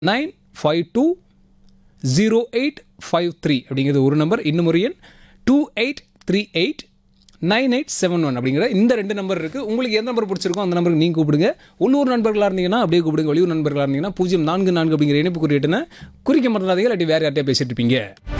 Nine five two zero eight five three அப்படிங்கிறது ஒரு number இன்னும் ஒரு எண் two eight three eight nine eight seven one அப்படிங்கிற இந்த ரெண்டு நம்பர் இருக்குது உங்களுக்கு எந்த நம்பர் பிடிச்சிருக்கோ அந்த நம்பருக்கு நீங்கள் கூப்பிடுங்க உள்ளூர் நண்பர்களாக இருந்தீங்கன்னா அப்படியே கூப்பிடுங்க வெளியூர் நண்பர்களாக இருந்தீங்கன்னா பூஜ்ஜியம் நான்கு நான்கு அப்படிங்கிற இணைப்பு குறியிட்டுன்னு குறிக்க மறந்தாதீங்க இல்லாட்டி வேறு யார்ட்டையா பேசிட்டு இருப்பீங்க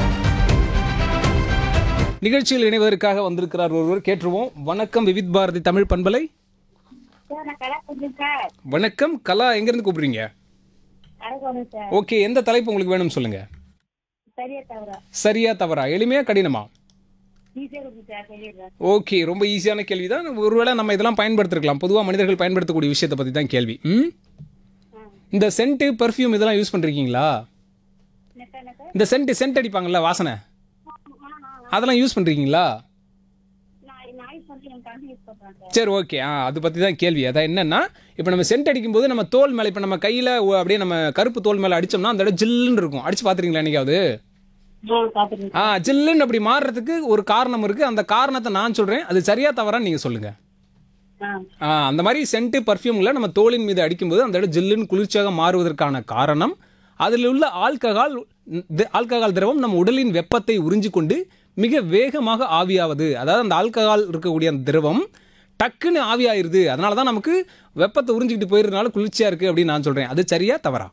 நிகழ்ச்சியில் இணைவதற்காக வந்திருக்கிறார் ஒருவர் கேட்டுருவோம் வணக்கம் விவித் பாரதி தமிழ் பண்பலை சார் நான் கடை கொஞ்சம் சார் வணக்கம் கலா எங்கேருந்து கூப்பிடுறீங்க அழகோணும் சார் ஓகே எந்த தலைப்பு உங்களுக்கு வேணும் சொல்லுங்க சரியா தவிர சரியா தவறா எளிமையா கடினமா ஈஸியாக இருக்கும் சார் சொல்லிடுறேன் ஓகே ரொம்ப ஈஸியான கேள்வி தான் ஒருவேளை நம்ம இதெல்லாம் பயன்படுத்திருக்கலாம் பொதுவாக மனிதர்கள் பயன்படுத்தக்கூடிய விஷயத்தை பற்றி தான் கேள்வி ம் இந்த சென்ட்டு பர்ஃப்யூம் இதெல்லாம் யூஸ் பண்ணிருக்கீங்களா என்ன சார் என்ன சார் இந்த சென்ட் சென்ட் அடிப்பாங்கல்ல வாசனை அதெல்லாம் யூஸ் பண்ணுறீங்களா நான் நான் யூஸ் பண்ணி என் தம்பி யூஸ் பண்ணுறேன் சார் சரி ஓகே ஆ அது பற்றி தான் கேள்வி அதான் என்னன்னா இப்போ நம்ம சென்ட் அடிக்கும்போது நம்ம தோல் மேலே இப்போ நம்ம கையில் அப்படியே நம்ம கருப்பு தோல் மேலே அடிச்சோம்னா அந்த இடம் ஜில்லுன்னு இருக்கும் அடிச்சு பார்த்துருக்கீங்களா என்னைக்காவது ஆ பார்த்துருங்க ஆ ஜில்லுன்னு அப்படி மாறுறதுக்கு ஒரு காரணம் இருக்குது அந்த காரணத்தை நான் சொல்கிறேன் அது சரியா தவறான்னு நீங்கள் சொல்லுங்கள் ஆ ஆ, அந்த மாதிரி சென்ட்டு பர்ஃப்யூமில் நம்ம தோலின் மீது அடிக்கும்போது அந்த இடம் ஜில்லுன்னு குளிர்ச்சியாக மாறுவதற்கான காரணம் அதில் உள்ள ஆல்கஹால் தி- ஆல்கஹால் திரவம் நம்ம உடலின் வெப்பத்தை உறிஞ்சிக்கொண்டு மிக வேகமாக ஆவியாவது அதாவது அந்த ஆல்கஹால் இருக்கக்கூடிய அந்த திரவம் டக்குன்னு ஆவியாயிருது அதனால தான் நமக்கு வெப்பத்தை உறிஞ்சிக்கிட்டு போயிருந்தனால குளிர்ச்சியாக இருக்குது அப்படின்னு நான் சொல்கிறேன் அது சரியா தவறா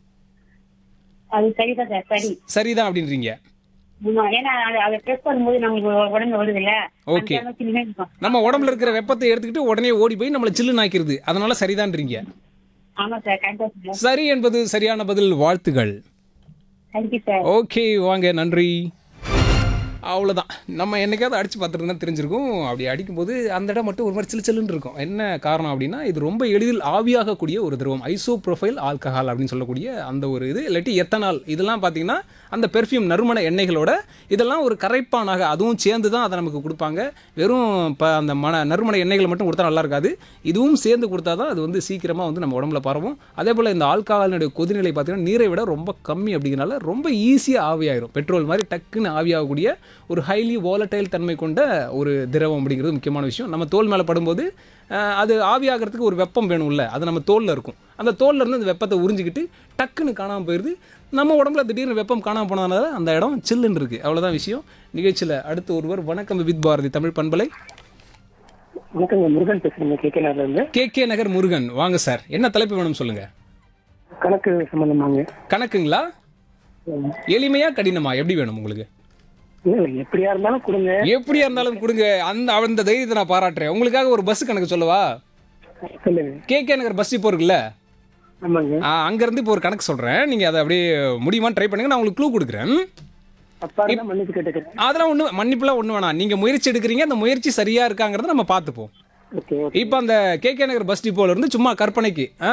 அது சரிதான் சார் சரி சரிதான் அப்படின்றீங்க ஆமா, ஏன்னா அது அதை ப்ரெஸ் பண்ணும்போது நமக்கு உடம்பு வருது இல்ல Okay. அந்த அளவுக்கு நினைவு இருக்கும். நம்ம உடம்புல இருக்கிற வெப்பத்தை எடுத்துக்கிட்டு உடனே ஓடி போய் நம்மளை ஜில்லுன்னு ஆக்கிருது அதனால சரிதான்றீங்க ஆமா சார் கரெக்டாக சார் சரி என்பது சரியான பதில் வாழ்த்துகள் தேங்க்யூ சார் ஓகே வாங்க நன்றி அவ்வளோதான் நம்ம என்னைக்காவது அடித்து பார்த்துருந்தா தெரிஞ்சிருக்கும் அப்படி அடிக்கும்போது அந்த இடம் மட்டும் ஒரு மாதிரி சிலு சிலுன்னு இருக்கும் என்ன காரணம் அப்படின்னா இது ரொம்ப எளிதில் ஆவியாகக்கூடிய ஒரு திரவம் ஐசோ ப்ரொஃபைல் ஆல்கஹால் அப்படின்னு சொல்லக்கூடிய அந்த ஒரு இது இல்லாட்டி எத்தனால் இதெல்லாம் பார்த்தீங்கன்னா அந்த பெர்ஃப்யூம் நறுமண எண்ணெய்களோட இதெல்லாம் ஒரு கரைப்பானாக அதுவும் சேர்ந்து தான் அதை நமக்கு கொடுப்பாங்க வெறும் இப்போ அந்த மன நறுமண எண்ணெய்களை மட்டும் கொடுத்தா நல்லா இருக்காது இதுவும் சேர்ந்து கொடுத்தா தான் அது வந்து சீக்கிரமாக வந்து நம்ம உடம்புல பரவும் அதே போல் இந்த ஆல்கஹாலினுடைய கொதிநிலை பார்த்தீங்கன்னா நீரை விட ரொம்ப கம்மி அப்படிங்கிறனால ரொம்ப ஈஸியாக ஆவியாயிரும் பெட்ரோல் மாதிரி டக்குன்னு ஆவியாகக்கூடிய ஒரு ஹைலி volatile தன்மை கொண்ட ஒரு திரவம் அப்படிங்கிறது முக்கியமான விஷயம் நம்ம தோல் மேலே படும்போது அஹ், அது ஆவியாகிறதுக்கு ஒரு வெப்பம் வேணும்ல அது நம்ம தோலில் இருக்கும் அந்த தோல்ல இருந்து அந்த வெப்பத்தை உறிஞ்சிக்கிட்டு டக்குன்னு காணாமல் போயிடுது நம்ம உடம்புல திடீர்னு வெப்பம் காணாமல் போனதுனால அந்த இடம் சில்லுன்னு இருக்குது அவ்வளோதான் விஷயம் நிகழ்ச்சியில் அடுத்து ஒருவர் வணக்கம் வித் பாரதி தமிழ் பண்பலை வணக்கங்க முருகன் பேசுறீங்க கேகேனார்ல இருந்து கே கே நகர் முருகன் வாங்க சார் என்ன தலைப்பு வேணும் சொல்லுங்க கணக்கு சம்பந்தமாங்க கணக்குங்களா எளிமையா கடினமா எப்படி வேணும் உங்களுக்கு இல்ல எப்படியா இருந்தாலும் கொடுங்க எப்படியா இருந்தாலும் கொடுங்க அந்த அந்த தைரியத்தை நான் பாராட்டுறேன் உங்களுக்காக ஒரு பஸ் கணக்கு சொல்லவா சொல்லுங்க கே கே நகர் பஸ் இப்போ இருக்குல்ல ஆமாங்க ஆ, அங்கிருந்து இப்போ ஒரு கணக்கு சொல்றேன் நீங்க அதை அப்படியே முடியுமான்னு ட்ரை பண்ணுங்க நான் உங்களுக்கு க்ளூ கொடுக்குறேன் அப்பா இருந்தா மன்னிப்பு கேட்டுக்கிறேன் அதெல்லாம் ஒண்ணு மன்னிப்புலாம் ஒண்ணு வேணாம் நீங்க முயற்சி எடுக்கிறீங்க அந்த முயற்சி சரியா இருக்காங்கிறத நம்ம பார்த்துப்போம் ஓகே ஓகே இப்போ அந்த கே கே நகர் பஸ் டிப்போல இருந்து சும்மா கற்பனைக்கு ஆ?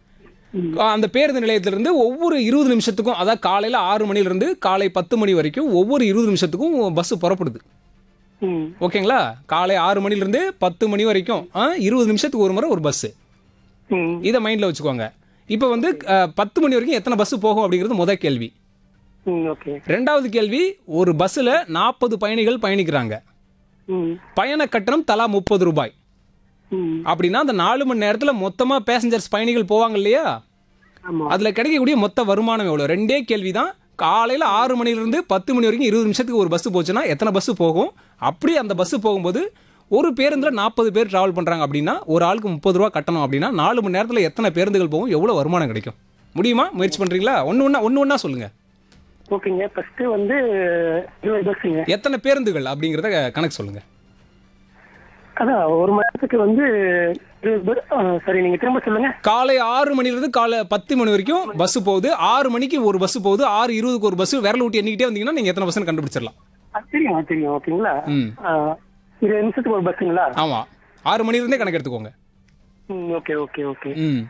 அந்த பேருந்து நிலையத்திலிருந்து ஒவ்வொரு இருபது நிமிஷத்துக்கும் அதாவது காலையில் ஆறு மணிலிருந்து காலை பத்து மணி வரைக்கும் ஒவ்வொரு இருபது நிமிஷத்துக்கும் பஸ் புறப்படுது ம் ஓகேங்களா காலை ஆறு மணிலிருந்து பத்து மணி வரைக்கும் ஆ, இருபது நிமிஷத்துக்கு ஒரு முறை ஒரு பஸ்ஸு ம் இதை மைண்டில் வச்சுக்கோங்க இப்போ வந்து அ, பத்து மணி வரைக்கும் எத்தனை பஸ் போகும் அப்படிங்கிறது முதல் கேள்வி ம் ஓகே ரெண்டாவது கேள்வி ஒரு பஸ்ஸில் நாற்பது பயணிகள் பயணிக்கிறாங்க ம் பயண கட்டணம் தலா முப்பது ரூபாய் ம் அப்படின்னா அந்த நாலு மணி நேரத்தில் மொத்தமாக பேசஞ்சர்ஸ் பயணிகள் போவாங்க இல்லையா ஆமா அதில் கிடைக்கக்கூடிய மொத்த வருமானம் எவ்வளோ ரெண்டே கேள்வி தான் காலையில் ஆறு மணிலிருந்து பத்து மணி வரைக்கும் இருபது நிமிஷத்துக்கு ஒரு பஸ் போச்சுன்னா எத்தனை பஸ் போகும் அப்படி அந்த பஸ் போகும்போது ஒரு பேருந்தில் நாற்பது பேர் ட்ராவல் பண்ணுறாங்க அப்படின்னா ஒரு ஆளுக்கு முப்பது ரூபா கட்டணும் அப்படின்னா நாலு மணி நேரத்தில் எத்தனை பேருந்துகள் போகும் எவ்வளோ வருமானம் கிடைக்கும் முடியுமா முயற்சி பண்ணுறீங்களா ஒன்று ஒன்றா ஒன்று ஒன்றா சொல்லுங்கள் ஓகேங்க ஃபர்ஸ்ட் வந்து இருபது பஸ்ஸுங்க எத்தனை பேருந்துகள் அப்படிங்கிறத கணக்கு சொல்லுங்கள் அதான் ஒரு மணி நேரத்துக்கு வந்து இருபது பஸ் ஆ, சரி நீங்க திரும்ப சொல்லுங்க காலை ஆறு மணிலிருந்து காலை பத்து மணி வரைக்கும் பஸ் போகுது ஆறு மணிக்கு ஒரு பஸ் போகுது ஆறு இருபதுக்கு ஒரு பஸ் விரல் ஊட்டி எண்ணிக்கிட்டே வந்தீங்கன்னா நீங்கள் எத்தனை பஸ்ன்னு கண்டுபிடிச்சிடலாம் அது தெரியும் அது தெரியும் ஓகேங்களா ம் ஆ, இருபது நிமிஷத்துக்கு ஒரு பஸ்ஸுங்களா ஆமாம் ஆறு மணிலிருந்தே கணக்கு எடுத்துக்கோங்க ம் ஓகே ஓகே ஓகே ம்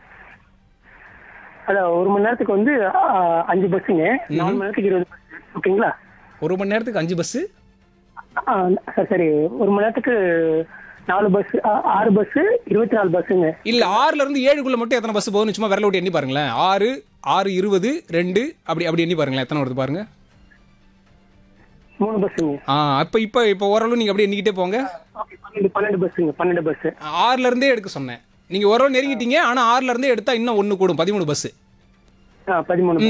அதான் ஒரு மணி நேரத்துக்கு வந்து ஆ, அஞ்சு பஸ்ஸுங்க நாலு மணி நேரத்துக்கு இருபது பஸ் ஓகேங்களா ஒரு மணி நேரத்துக்கு அஞ்சு பஸ்ஸு ஆ, சரி, சரி ஒரு மணி நேரத்துக்கு நாலு பஸ் ஆறு பஸ் இருபத்தி நாலு பஸ்ஸுங்க இல்ல ஆறுல இருந்து ஏழுக்குள்ள மட்டும் எத்தனை பஸ் போகுதுன்னு சும்மா விரல விட்டு எண்ணி பாருங்களேன் ஆறு ஆறு இருபது ரெண்டு அப்படி அப்படி எண்ணி பாருங்களேன் எத்தனை வருது பாருங்க மூணு பஸ்ஸுங்க ஆ அப்ப இப்ப இப்ப ஓரளவு நீங்க அப்படியே எண்ணிக்கிட்டே போங்க ஓகே பன்னெண்டு பன்னெண்டு பஸ்ஸுங்க பன்னெண்டு பஸ் ஆறுல இருந்தே எடுக்க சொன்னேன் நீங்க ஓரளவு நெருங்கிட்டீங்க ஆனா ஆறுல இருந்தே எடுத்தா இன்னும் ஒண்ணு கூடும் பதிமூணு பஸ் பதிமூணு